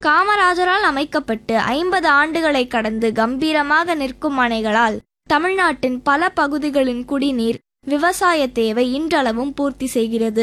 காமராஜரால் அமைக்கப்பட்டு ஐம்பது ஆண்டுகளை கடந்து கம்பீரமாக நிற்கும் அணைகளால் தமிழ்நாட்டின் பல பகுதிகளின் குடிநீர் விவசாய தேவை இன்றளவும் பூர்த்தி செய்கிறது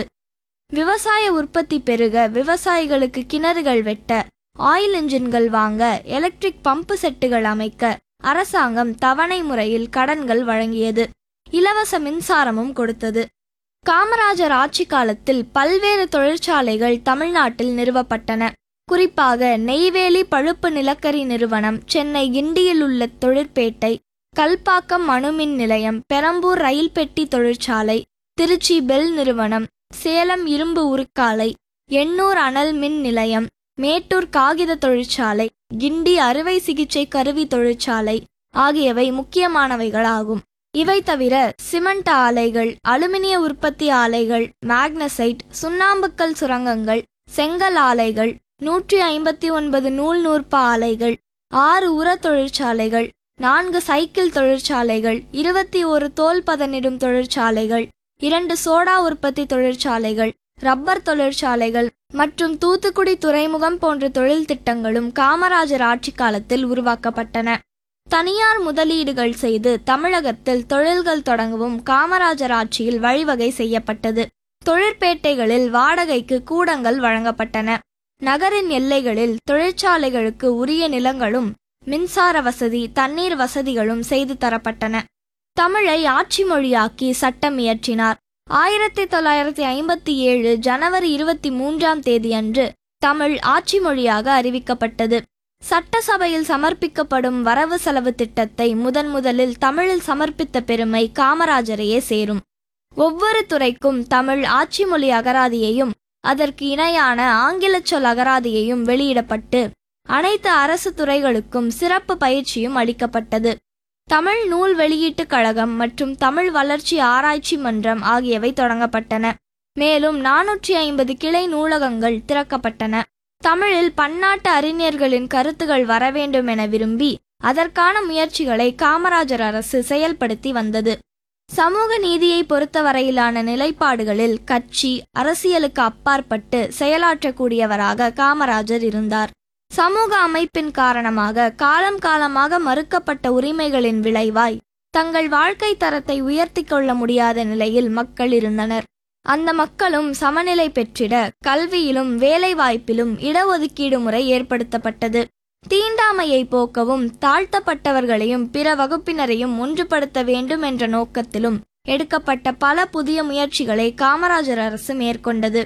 விவசாய உற்பத்தி பெருக விவசாயிகளுக்கு கிணறுகள் வெட்ட ஆயில் இன்ஜின்கள் வாங்க எலக்ட்ரிக் பம்பு செட்டுகள் அமைக்க அரசாங்கம் தவணை முறையில் கடன்கள் வழங்கியது இலவச மின்சாரமும் கொடுத்தது காமராஜர் ஆட்சி காலத்தில் பல்வேறு தொழிற்சாலைகள் தமிழ்நாட்டில் நிறுவப்பட்டன குறிப்பாக நெய்வேலி பழுப்பு நிலக்கரி நிறுவனம் சென்னை கிண்டியில் உள்ள தொழிற்பேட்டை கல்பாக்கம் அணுமின் நிலையம் பெரம்பூர் ரயில் பெட்டி தொழிற்சாலை திருச்சி பெல் நிறுவனம் சேலம் இரும்பு உருக்காலை எண்ணூர் அனல் மின் நிலையம் மேட்டூர் காகித தொழிற்சாலை கிண்டி அறுவை சிகிச்சை கருவி தொழிற்சாலை ஆகியவை முக்கியமானவைகளாகும் இவை தவிர சிமெண்ட் ஆலைகள் அலுமினிய உற்பத்தி ஆலைகள் மேக்னசைட் சுண்ணாம்புக்கல் சுரங்கங்கள் செங்கல் ஆலைகள் நூற்றி ஐம்பத்தி ஒன்பது நூல் நூற்ப ஆலைகள் ஆறு உர தொழிற்சாலைகள் நான்கு சைக்கிள் தொழிற்சாலைகள் இருபத்தி ஒரு தோல் பதனிடும் தொழிற்சாலைகள் இரண்டு சோடா உற்பத்தி தொழிற்சாலைகள் ரப்பர் தொழிற்சாலைகள் மற்றும் தூத்துக்குடி துறைமுகம் போன்ற தொழில் திட்டங்களும் காமராஜர் ஆட்சி காலத்தில் உருவாக்கப்பட்டன தனியார் முதலீடுகள் செய்து தமிழகத்தில் தொழில்கள் தொடங்கவும் காமராஜர் ஆட்சியில் வழிவகை செய்யப்பட்டது தொழிற்பேட்டைகளில் வாடகைக்கு கூடங்கள் வழங்கப்பட்டன நகரின் எல்லைகளில் தொழிற்சாலைகளுக்கு உரிய நிலங்களும் மின்சார வசதி தண்ணீர் வசதிகளும் செய்து தரப்பட்டன தமிழை ஆட்சி மொழியாக்கி சட்டம் இயற்றினார் ஆயிரத்தி தொள்ளாயிரத்தி ஐம்பத்தி ஏழு ஜனவரி இருபத்தி மூன்றாம் தேதியன்று தமிழ் ஆட்சி மொழியாக அறிவிக்கப்பட்டது சட்டசபையில் சமர்ப்பிக்கப்படும் வரவு செலவு திட்டத்தை முதன் முதலில் தமிழில் சமர்ப்பித்த பெருமை காமராஜரையே சேரும் ஒவ்வொரு துறைக்கும் தமிழ் ஆட்சி மொழி அகராதியையும் அதற்கு இணையான ஆங்கில சொல் அகராதியையும் வெளியிடப்பட்டு அனைத்து அரசு துறைகளுக்கும் சிறப்பு பயிற்சியும் அளிக்கப்பட்டது தமிழ் நூல் வெளியீட்டுக் கழகம் மற்றும் தமிழ் வளர்ச்சி ஆராய்ச்சி மன்றம் ஆகியவை தொடங்கப்பட்டன மேலும் நானூற்றி ஐம்பது கிளை நூலகங்கள் திறக்கப்பட்டன தமிழில் பன்னாட்டு அறிஞர்களின் கருத்துகள் வர வேண்டும் என விரும்பி அதற்கான முயற்சிகளை காமராஜர் அரசு செயல்படுத்தி வந்தது சமூக நீதியை பொறுத்தவரையிலான நிலைப்பாடுகளில் கட்சி அரசியலுக்கு அப்பாற்பட்டு செயலாற்றக்கூடியவராக காமராஜர் இருந்தார் சமூக அமைப்பின் காரணமாக காலம் காலமாக மறுக்கப்பட்ட உரிமைகளின் விளைவாய் தங்கள் வாழ்க்கை தரத்தை உயர்த்தி கொள்ள முடியாத நிலையில் மக்கள் இருந்தனர் அந்த மக்களும் சமநிலை பெற்றிட கல்வியிலும் வேலைவாய்ப்பிலும் இடஒதுக்கீடு முறை ஏற்படுத்தப்பட்டது தீண்டாமையை போக்கவும் தாழ்த்தப்பட்டவர்களையும் பிற வகுப்பினரையும் ஒன்றுபடுத்த வேண்டும் என்ற நோக்கத்திலும் எடுக்கப்பட்ட பல புதிய முயற்சிகளை காமராஜர் அரசு மேற்கொண்டது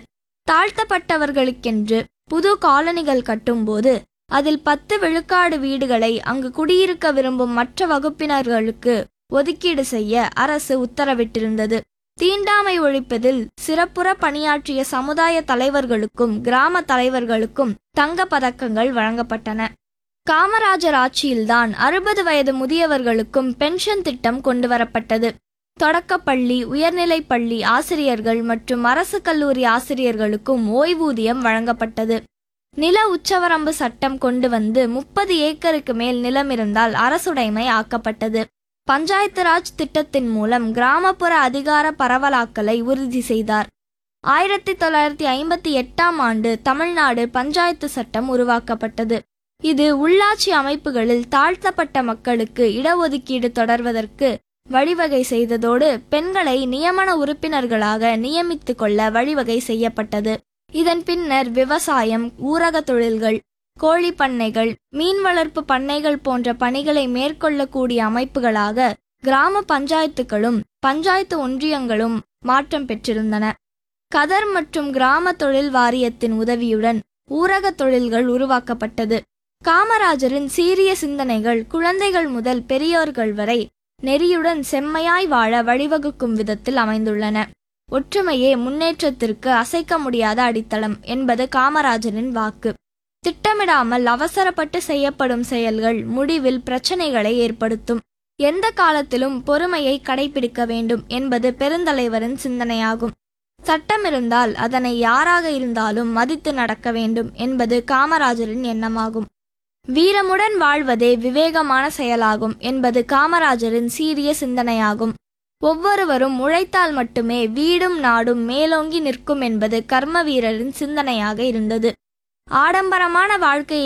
தாழ்த்தப்பட்டவர்களுக்கென்று புது காலனிகள் கட்டும்போது அதில் பத்து விழுக்காடு வீடுகளை அங்கு குடியிருக்க விரும்பும் மற்ற வகுப்பினர்களுக்கு ஒதுக்கீடு செய்ய அரசு உத்தரவிட்டிருந்தது தீண்டாமை ஒழிப்பதில் சிறப்புற பணியாற்றிய சமுதாய தலைவர்களுக்கும் கிராம தலைவர்களுக்கும் தங்க பதக்கங்கள் வழங்கப்பட்டன காமராஜர் ஆட்சியில்தான் அறுபது வயது முதியவர்களுக்கும் பென்ஷன் திட்டம் கொண்டுவரப்பட்டது தொடக்கப்பள்ளி உயர்நிலைப் பள்ளி ஆசிரியர்கள் மற்றும் அரசு கல்லூரி ஆசிரியர்களுக்கும் ஓய்வூதியம் வழங்கப்பட்டது நில உச்சவரம்பு சட்டம் கொண்டு வந்து முப்பது ஏக்கருக்கு மேல் நிலம் இருந்தால் அரசுடைமை ஆக்கப்பட்டது பஞ்சாயத்து ராஜ் திட்டத்தின் மூலம் கிராமப்புற அதிகார பரவலாக்கலை உறுதி செய்தார் ஆயிரத்தி தொள்ளாயிரத்தி ஐம்பத்தி எட்டாம் ஆண்டு தமிழ்நாடு பஞ்சாயத்து சட்டம் உருவாக்கப்பட்டது இது உள்ளாட்சி அமைப்புகளில் தாழ்த்தப்பட்ட மக்களுக்கு இடஒதுக்கீடு தொடர்வதற்கு வழிவகை செய்ததோடு பெண்களை நியமன உறுப்பினர்களாக நியமித்துக் கொள்ள வழிவகை செய்யப்பட்டது இதன் பின்னர் விவசாயம் ஊரக தொழில்கள் கோழி பண்ணைகள் மீன் வளர்ப்பு பண்ணைகள் போன்ற பணிகளை மேற்கொள்ளக்கூடிய அமைப்புகளாக கிராம பஞ்சாயத்துகளும் பஞ்சாயத்து ஒன்றியங்களும் மாற்றம் பெற்றிருந்தன கதர் மற்றும் கிராம தொழில் வாரியத்தின் உதவியுடன் ஊரக தொழில்கள் உருவாக்கப்பட்டது காமராஜரின் சீரிய சிந்தனைகள் குழந்தைகள் முதல் பெரியோர்கள் வரை நெறியுடன் செம்மையாய் வாழ வழிவகுக்கும் விதத்தில் அமைந்துள்ளன ஒற்றுமையே முன்னேற்றத்திற்கு அசைக்க முடியாத அடித்தளம் என்பது காமராஜரின் வாக்கு திட்டமிடாமல் அவசரப்பட்டு செய்யப்படும் செயல்கள் முடிவில் பிரச்சனைகளை ஏற்படுத்தும் எந்த காலத்திலும் பொறுமையை கடைபிடிக்க வேண்டும் என்பது பெருந்தலைவரின் சிந்தனையாகும் சட்டம் இருந்தால் அதனை யாராக இருந்தாலும் மதித்து நடக்க வேண்டும் என்பது காமராஜரின் எண்ணமாகும் வீரமுடன் வாழ்வதே விவேகமான செயலாகும் என்பது காமராஜரின் சீரிய சிந்தனையாகும் ஒவ்வொருவரும் உழைத்தால் மட்டுமே வீடும் நாடும் மேலோங்கி நிற்கும் என்பது கர்ம வீரரின் சிந்தனையாக இருந்தது ஆடம்பரமான வாழ்க்கையை